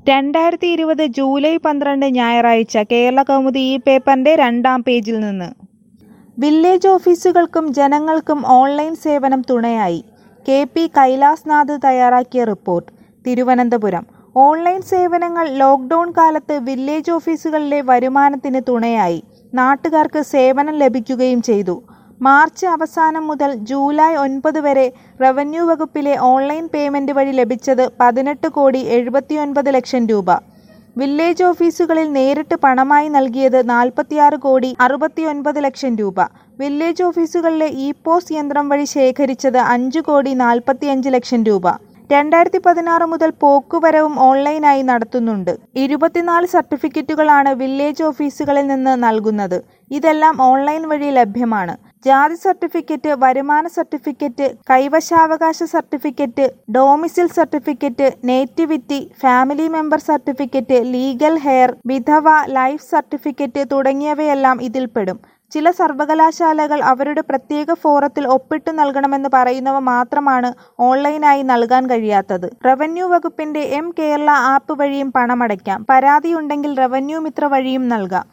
രണ്ടായിരത്തി ഇരുപത് ജൂലൈ പന്ത്രണ്ട് ഞായറാഴ്ച കേരളകൗമുദി ഈ പേപ്പറിന്റെ രണ്ടാം പേജിൽ നിന്ന് വില്ലേജ് ഓഫീസുകൾക്കും ജനങ്ങൾക്കും ഓൺലൈൻ സേവനം തുണയായി കെ പി കൈലാസ്നാഥ് തയ്യാറാക്കിയ റിപ്പോർട്ട് തിരുവനന്തപുരം ഓൺലൈൻ സേവനങ്ങൾ ലോക്ക്ഡൌൺ കാലത്ത് വില്ലേജ് ഓഫീസുകളിലെ വരുമാനത്തിന് തുണയായി നാട്ടുകാർക്ക് സേവനം ലഭിക്കുകയും ചെയ്തു മാർച്ച് അവസാനം മുതൽ ജൂലൈ ഒൻപത് വരെ റവന്യൂ വകുപ്പിലെ ഓൺലൈൻ പേയ്മെന്റ് വഴി ലഭിച്ചത് പതിനെട്ട് കോടി എഴുപത്തിയൊൻപത് ലക്ഷം രൂപ വില്ലേജ് ഓഫീസുകളിൽ നേരിട്ട് പണമായി നൽകിയത് നാൽപ്പത്തിയാറ് കോടി അറുപത്തിയൊൻപത് ലക്ഷം രൂപ വില്ലേജ് ഓഫീസുകളിലെ ഇ പോസ് യന്ത്രം വഴി ശേഖരിച്ചത് അഞ്ച് കോടി നാൽപ്പത്തിയഞ്ച് ലക്ഷം രൂപ രണ്ടായിരത്തി പതിനാറ് മുതൽ പോക്കുവരവും ഓൺലൈനായി നടത്തുന്നുണ്ട് ഇരുപത്തിനാല് സർട്ടിഫിക്കറ്റുകളാണ് വില്ലേജ് ഓഫീസുകളിൽ നിന്ന് നൽകുന്നത് ഇതെല്ലാം ഓൺലൈൻ വഴി ലഭ്യമാണ് ജാതി സർട്ടിഫിക്കറ്റ് വരുമാന സർട്ടിഫിക്കറ്റ് കൈവശാവകാശ certificate domicile certificate nativity family member certificate legal heir വിധവ ലൈഫ് സർട്ടിഫിക്കറ്റ് തുടങ്ങിയവയെല്ലാം ഇതിൽപ്പെടും ചില സർവകലാശാലകൾ അവരുടെ പ്രത്യേക ഫോറത്തിൽ ഒപ്പിട്ടു നൽകണമെന്ന് പറയുന്നവ മാത്രമാണ് ഓൺലൈനായി നൽകാൻ കഴിയാത്തത് റവന്യൂ വകുപ്പിന്റെ എം കേരള ആപ്പ് വഴിയും പണമടയ്ക്കാം പരാതിയുണ്ടെങ്കിൽ റവന്യൂ മിത്ര വഴിയും നൽകാം